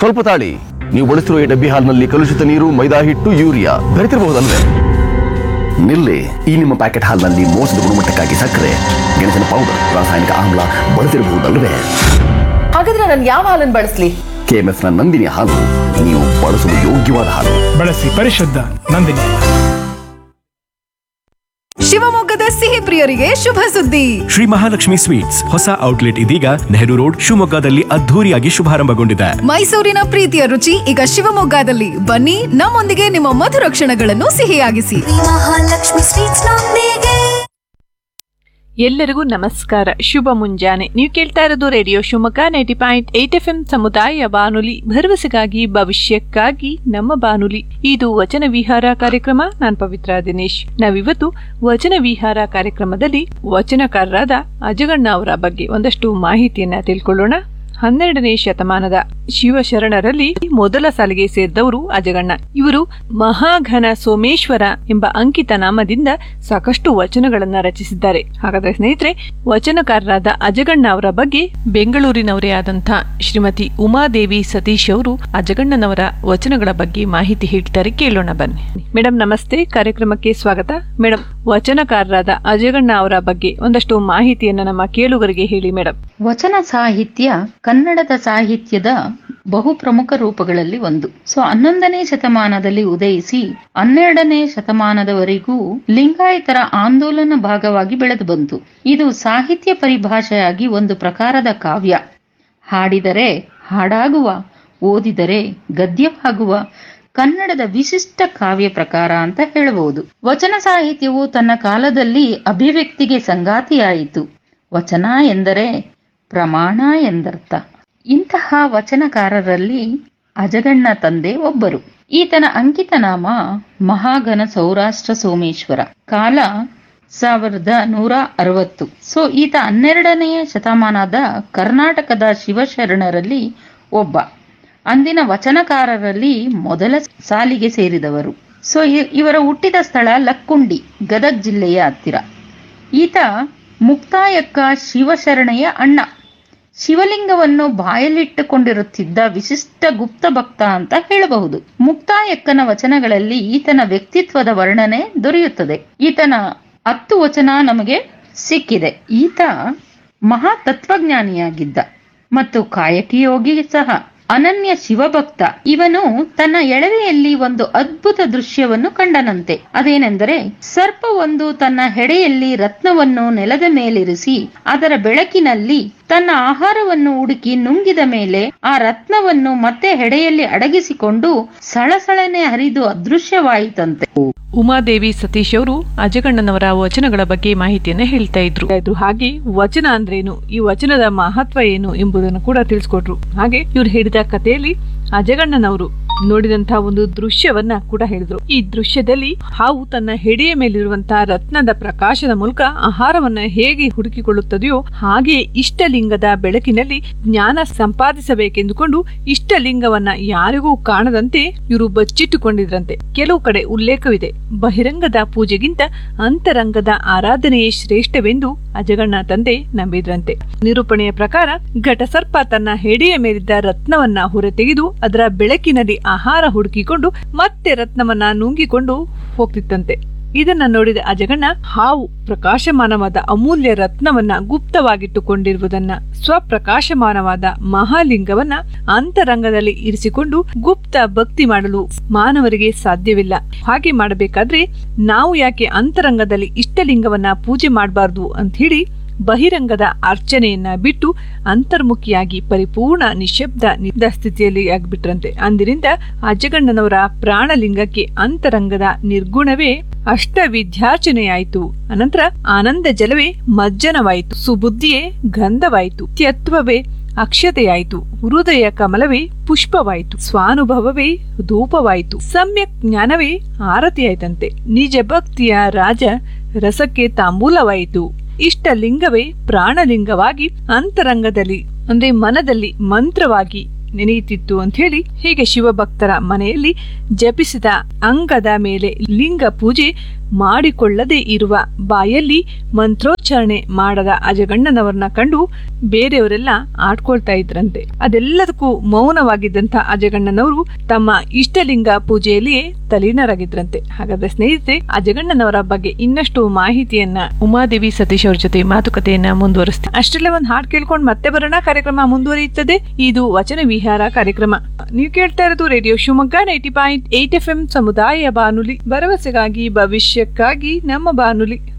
ಸ್ವಲ್ಪ ತಾಳಿ ನೀವು ಬಳಸಿರುವ ಈ ಡಬ್ಬಿ ಹಾಲ್ನಲ್ಲಿ ಕಲುಷಿತ ನೀರು ಮೈದಾ ಹಿಟ್ಟು ಯೂರಿಯಾ ಬೆರೆತಿರಬಹುದಲ್ವೇ ನಿಲ್ಲಿ ಈ ನಿಮ್ಮ ಪ್ಯಾಕೆಟ್ ಹಾಲ್ನಲ್ಲಿ ಮೋಸದ ಗುಣಮಟ್ಟಕ್ಕಾಗಿ ಸಕ್ಕರೆ ಗೆಣಸಿನ ಪೌಡರ್ ರಾಸಾಯನಿಕ ಆಮ್ಲ ಬಳಸಿರಬಹುದಲ್ವೇ ಹಾಗಾದ್ರೆ ನಾನು ಯಾವ ಹಾಲನ್ನು ಬಳಸ್ಲಿ ಕೆಎಂಎಫ್ನ ನಂದಿನಿ ಹಾಲು ನೀವು ಬಳಸಲು ಯೋಗ್ಯವಾದ ಹಾಲು ಬಳಸಿ ಪರಿಶುದ್ಧ ನಂದಿನಿ ಶಿವಮೊಗ್ಗದ ಸಿಹಿ ಪ್ರಿಯರಿಗೆ ಶುಭ ಸುದ್ದಿ ಶ್ರೀ ಮಹಾಲಕ್ಷ್ಮಿ ಸ್ವೀಟ್ಸ್ ಹೊಸ ಔಟ್ಲೆಟ್ ಇದೀಗ ನೆಹರು ರೋಡ್ ಶಿವಮೊಗ್ಗದಲ್ಲಿ ಅದ್ಧೂರಿಯಾಗಿ ಶುಭಾರಂಭಗೊಂಡಿದೆ ಮೈಸೂರಿನ ಪ್ರೀತಿಯ ರುಚಿ ಈಗ ಶಿವಮೊಗ್ಗದಲ್ಲಿ ಬನ್ನಿ ನಮ್ಮೊಂದಿಗೆ ನಿಮ್ಮ ಮಧುರ ಕ್ಷಣಗಳನ್ನು ಸಿಹಿಯಾಗಿಸಿ ಮಹಾಲಕ್ಷ್ಮಿ ಸ್ವೀಟ್ಸ್ ನೊಂದಿಗೆ ಎಲ್ಲರಿಗೂ ನಮಸ್ಕಾರ ಶುಭ ಮುಂಜಾನೆ ನೀವು ಕೇಳ್ತಾ ಇರೋದು radio Shivamogga ninety point eight F M ಸಮುದಾಯ ಬಾನುಲಿ ಭರವಸೆಗಾಗಿ ಭವಿಷ್ಯಕ್ಕಾಗಿ ನಮ್ಮ ಬಾನುಲಿ ಇದು ವಚನ ವಿಹಾರ ಕಾರ್ಯಕ್ರಮ ನಾನ್ ಪವಿತ್ರ ದಿನೇಶ್ ನಾವಿವತ್ತು ವಚನ ವಿಹಾರ ಕಾರ್ಯಕ್ರಮದಲ್ಲಿ ವಚನಕಾರರಾದ ಅಜಗಣ್ಣ ಅವರ ಬಗ್ಗೆ ಒಂದಷ್ಟು ಮಾಹಿತಿಯನ್ನ ತಿಳ್ಕೊಳ್ಳೋಣ ಹನ್ನೆರಡನೇ ಶತಮಾನದ ಶಿವಶರಣರಲ್ಲಿ ಮೊದಲ ಸಾಲಿಗೆ ಸೇರಿದವರು ಅಜಗಣ್ಣ ಇವರು ಮಹಾಘನ ಸೋಮೇಶ್ವರ ಎಂಬ ಅಂಕಿತ ನಾಮದಿಂದ ಸಾಕಷ್ಟು ವಚನಗಳನ್ನ ರಚಿಸಿದ್ದಾರೆ ಹಾಗಾದ್ರೆ ಸ್ನೇಹಿತರೆ ವಚನಕಾರರಾದ ಅಜಗಣ್ಣ ಅವರ ಬಗ್ಗೆ ಬೆಂಗಳೂರಿನವರೇ ಆದಂಥ ಶ್ರೀಮತಿ ಉಮಾದೇವಿ ಸತೀಶ್ ಅವರು ಅಜಗಣ್ಣನವರ ವಚನಗಳ ಬಗ್ಗೆ ಮಾಹಿತಿ ಹೇಳ್ತಾರೆ ಕೇಳೋಣ ಬನ್ನಿ ಮೇಡಮ್ ನಮಸ್ತೆ ಕಾರ್ಯಕ್ರಮಕ್ಕೆ ಸ್ವಾಗತ ಮೇಡಮ್ ವಚನಕಾರರಾದ ಅಜಗಣ್ಣ ಅವರ ಬಗ್ಗೆ ಒಂದಷ್ಟು ಮಾಹಿತಿಯನ್ನ ನಮ್ಮ ಕೇಳುಗರಿಗೆ ಹೇಳಿ ಮೇಡಮ್ ವಚನ ಸಾಹಿತ್ಯ ಕನ್ನಡದ ಸಾಹಿತ್ಯದ ಬಹು ಪ್ರಮುಖ ರೂಪಗಳಲ್ಲಿ ಒಂದು ಸೊ ಹನ್ನೊಂದನೇ ಶತಮಾನದಲ್ಲಿ ಉದಯಿಸಿ ಹನ್ನೆರಡನೇ ಶತಮಾನದವರೆಗೂ ಲಿಂಗಾಯತರ ಆಂದೋಲನ ಭಾಗವಾಗಿ ಬೆಳೆದು ಬಂತು ಇದು ಸಾಹಿತ್ಯ ಪರಿಭಾಷೆಯಾಗಿ ಒಂದು ಪ್ರಕಾರದ ಕಾವ್ಯ ಹಾಡಿದರೆ ಹಾಡಾಗುವ ಓದಿದರೆ ಗದ್ಯವಾಗುವ ಕನ್ನಡದ ವಿಶಿಷ್ಟ ಕಾವ್ಯ ಪ್ರಕಾರ ಅಂತ ಹೇಳಬಹುದು ವಚನ ಸಾಹಿತ್ಯವು ತನ್ನ ಕಾಲದಲ್ಲಿ ಅಭಿವ್ಯಕ್ತಿಗೆ ಸಂಗಾತಿಯಾಯಿತು ವಚನ ಎಂದರೆ ಪ್ರಮಾಣ ಎಂದರ್ಥ ಇಂತಹ ವಚನಕಾರರಲ್ಲಿ ಅಜಗಣ್ಣ ತಂದೆ ಒಬ್ಬರು ಈತನ ಅಂಕಿತ ನಾಮ ಮಹಾಘನ ಸೌರಾಷ್ಟ್ರ ಸೋಮೇಶ್ವರ ಕಾಲ ಸಾವಿರದ ನೂರ ಅರವತ್ತು ಸೊ ಈತ ಹನ್ನೆರಡನೆಯ ಶತಮಾನದ ಕರ್ನಾಟಕದ ಶಿವಶರಣರಲ್ಲಿ ಒಬ್ಬ ಅಂದಿನ ವಚನಕಾರರಲ್ಲಿ ಮೊದಲ ಸಾಲಿಗೆ ಸೇರಿದವರು ಸೊ ಇ- ಇವರ ಹುಟ್ಟಿದ ಸ್ಥಳ ಲಕ್ಕುಂಡಿ ಗದಗ್ ಜಿಲ್ಲೆಯ ಹತ್ತಿರ ಈತ ಮುಕ್ತಾಯಕ್ಕ ಶಿವಶರಣೆಯ ಅಣ್ಣ ಶಿವಲಿಂಗವನ್ನು ಬಾಯಲ್ಲಿಟ್ಟುಕೊಂಡಿರುತ್ತಿದ್ದ ವಿಶಿಷ್ಟ ಗುಪ್ತ ಭಕ್ತ ಅಂತ ಹೇಳಬಹುದು ಮುಕ್ತಾಯಕ್ಕನ ವಚನಗಳಲ್ಲಿ ಈತನ ವ್ಯಕ್ತಿತ್ವದ ವರ್ಣನೆ ದೊರೆಯುತ್ತದೆ ಈತನ ಹತ್ತು ವಚನ ನಮಗೆ ಸಿಕ್ಕಿದೆ ಈತ ಮಹಾ ತತ್ವಜ್ಞಾನಿಯಾಗಿದ್ದ ಮತ್ತು ಕಾಯಕಿಯೋಗಿ ಸಹ ಅನನ್ಯ ಶಿವಭಕ್ತ ಇವನು ತನ್ನ ಎಳವೆಯಲ್ಲಿ ಒಂದು ಅದ್ಭುತ ದೃಶ್ಯವನ್ನು ಕಂಡನಂತೆ ಅದೇನೆಂದರೆ ಸರ್ಪವೊಂದು ತನ್ನ ಹೆಡೆಯಲ್ಲಿ ರತ್ನವನ್ನು ನೆಲದ ಮೇಲಿರಿಸಿ ಅದರ ಬೆಳಕಿನಲ್ಲಿ ತನ್ನ ಆಹಾರವನ್ನು ಹುಡುಕಿ ನುಂಗಿದ ಮೇಲೆ ಆ ರತ್ನವನ್ನು ಮತ್ತೆ ಹೆಡೆಯಲ್ಲಿ ಅಡಗಿಸಿಕೊಂಡು ಸಳಸಳನೆ ಹರಿದು ಅದೃಶ್ಯವಾಯಿತಂತೆ ಉಮಾದೇವಿ ಸತೀಶ್ ಅವರು ಅಜಗಣ್ಣನವರ ವಚನಗಳ ಬಗ್ಗೆ ಮಾಹಿತಿಯನ್ನ ಹೇಳ್ತಾ ಇದ್ರು ಇದ್ರು ಹಾಗೆ ವಚನ ಅಂದ್ರೇನು ಈ ವಚನದ ಮಹತ್ವ ಏನು ಎಂಬುದನ್ನು ಕೂಡ ತಿಳಿಸ್ಕೊಟ್ರು ಹಾಗೆ ಇವ್ರು ಹೇಳಿದ ಕಥೆಯಲ್ಲಿ ಅಜಗಣ್ಣನವರು ನೋಡಿದಂತಹ ಒಂದು ದೃಶ್ಯವನ್ನ ಕೂಡ ಹೇಳಿದ್ರು ಈ ದೃಶ್ಯದಲ್ಲಿ ಹಾವು ತನ್ನ ಹೆಡೆಯ ಮೇಲಿರುವಂತಹ ರತ್ನದ ಪ್ರಕಾಶದ ಮೂಲಕ ಆಹಾರವನ್ನ ಹೇಗೆ ಹುಡುಕಿಕೊಳ್ಳುತ್ತದೆಯೋ ಹಾಗೆ ಇಷ್ಟಲಿಂಗದ ಬೆಳಕಿನಲ್ಲಿ ಜ್ಞಾನ ಸಂಪಾದಿಸಬೇಕೆಂದುಕೊಂಡು ಇಷ್ಟಲಿಂಗವನ್ನ ಯಾರಿಗೂ ಕಾಣದಂತೆ ಇವರು ಬಚ್ಚಿಟ್ಟುಕೊಂಡಿದ್ರಂತೆ ಕೆಲವು ಕಡೆ ಉಲ್ಲೇಖವಿದೆ ಬಹಿರಂಗದ ಪೂಜೆಗಿಂತ ಅಂತರಂಗದ ಆರಾಧನೆಯೇ ಶ್ರೇಷ್ಠವೆಂದು ಅಜಗಣ್ಣ ತಂದೆ ನಂಬಿದ್ರಂತೆ ನಿರೂಪಣೆಯ ಪ್ರಕಾರ ಘಟಸರ್ಪ ತನ್ನ ಹೆಡೆಯ ಮೇಲಿದ್ದ ರತ್ನವನ್ನ ಹೊರತೆಗೆದು ಅದರ ಬೆಳಕಿನಲ್ಲಿ ಆಹಾರ ಹುಡುಕಿಕೊಂಡು ಮತ್ತೆ ರತ್ನವನ್ನ ನುಂಗಿಕೊಂಡು ಹೋಗ್ತಿತ್ತಂತೆ ಇದನ್ನ ನೋಡಿದ ಅಜಗಣ್ಣ ಹಾವು ಪ್ರಕಾಶಮಾನವಾದ ಅಮೂಲ್ಯ ರತ್ನವನ್ನ ಗುಪ್ತವಾಗಿಟ್ಟುಕೊಂಡಿರುವುದನ್ನ ಸ್ವಪ್ರಕಾಶಮಾನವಾದ ಮಹಾಲಿಂಗವನ್ನ ಅಂತರಂಗದಲ್ಲಿ ಇರಿಸಿಕೊಂಡು ಗುಪ್ತ ಭಕ್ತಿ ಮಾಡಲು ಮಾನವರಿಗೆ ಸಾಧ್ಯವಿಲ್ಲ ಹಾಗೆ ಮಾಡಬೇಕಾದ್ರೆ ನಾವು ಯಾಕೆ ಅಂತರಂಗದಲ್ಲಿ ಇಷ್ಟಲಿಂಗವನ್ನ ಪೂಜೆ ಮಾಡಬಾರ್ದು ಅಂತ ಹೇಳಿ ಬಹಿರಂಗದ ಅರ್ಚನೆಯನ್ನ ಬಿಟ್ಟು ಅಂತರ್ಮುಖಿಯಾಗಿ ಪರಿಪೂರ್ಣ ನಿಶಬ್ದ ನಿದ್ದ ಸ್ಥಿತಿಯಲ್ಲಿ ಆಗ್ಬಿಟ್ರಂತೆ ಅಂದಿನಿಂದ ಅಜಗಣ್ಣನವರ ಪ್ರಾಣಲಿಂಗಕ್ಕೆ ಅಂತರಂಗದ ನಿರ್ಗುಣವೇ ಅಷ್ಟ ವಿದ್ಯಾರ್ಚನೆಯಾಯಿತು ಅನಂತರ ಆನಂದ ಜಲವೇ ಮಜ್ಜನವಾಯಿತು ಸುಬುದ್ಧಿಯೇ ಗಂಧವಾಯಿತು ತ್ಯತ್ವವೇ ಅಕ್ಷತೆಯಾಯಿತು ಹೃದಯ ಕಮಲವೇ ಪುಷ್ಪವಾಯಿತು ಸ್ವಾನುಭವವೇ ಧೂಪವಾಯಿತು ಸಮ್ಯಕ್ ಜ್ಞಾನವೇ ಆರತಿಯಾಯ್ತಂತೆ ನಿಜ ಭಕ್ತಿಯ ರಾಜ ರಸಕ್ಕೆ ತಾಂಬೂಲವಾಯಿತು ಇಷ್ಟ ಲಿಂಗವೇ ಪ್ರಾಣಲಿಂಗವಾಗಿ ಅಂತರಂಗದಲ್ಲಿ ಅಂದ್ರೆ ಮನದಲ್ಲಿ ಮಂತ್ರವಾಗಿ ನೆನೆಯುತ್ತಿತ್ತು ಅಂತ ಹೇಳಿ ಹೀಗೆ ಶಿವಭಕ್ತರ ಮನೆಯಲ್ಲಿ ಜಪಿಸಿದ ಅಂಗದ ಮೇಲೆ ಲಿಂಗ ಪೂಜೆ ಮಾಡಿಕೊಳ್ಳದೆ ಇರುವ ಬಾಯಲ್ಲಿ ಮಂತ್ರೋಚ್ಚಾರಣೆ ಮಾಡದ ಅಜಗಣ್ಣನವರನ್ನ ಕಂಡು ಬೇರೆಯವರೆಲ್ಲ ಆಡ್ಕೊಳ್ತಾ ಇದ್ರಂತೆ ಅದೆಲ್ಲದಕ್ಕೂ ಮೌನವಾಗಿದ್ದಂಥ ಅಜಗಣ್ಣನವರು ತಮ್ಮ ಇಷ್ಟಲಿಂಗ ಪೂಜೆಯಲ್ಲಿಯೇ ತಲೀನರಾಗಿದ್ರಂತೆ ಹಾಗಾದ್ರೆ ಸ್ನೇಹಿತರೆ ಅಜಗಣ್ಣನವರ ಬಗ್ಗೆ ಇನ್ನಷ್ಟು ಮಾಹಿತಿಯನ್ನ ಉಮಾದೇವಿ ಸತೀಶ್ ಅವ್ರ ಜೊತೆ ಮಾತುಕತೆಯನ್ನ ಮುಂದುವರಿಸ್ತೀವಿ ಅಷ್ಟರಲ್ಲೇ ಒಂದು ಹಾಡು ಕೇಳ್ಕೊಂಡು ಮತ್ತೆ ಬರೋಣ ಕಾರ್ಯಕ್ರಮ ಮುಂದುವರಿಯುತ್ತದೆ ಇದು ವಚನ ವಿಹಾರ ಕಾರ್ಯಕ್ರಮ ನೀವು ಕೇಳ್ತಾ ಇರೋದು radio Shivamogga ninety point eight F M ಸಮುದಾಯ ಬಾನುಲಿ ಭರವಸೆಗಾಗಿ ಭವಿಷ್ಯಕ್ಕಾಗಿ ನಮ್ಮ ಬಾನುಲಿ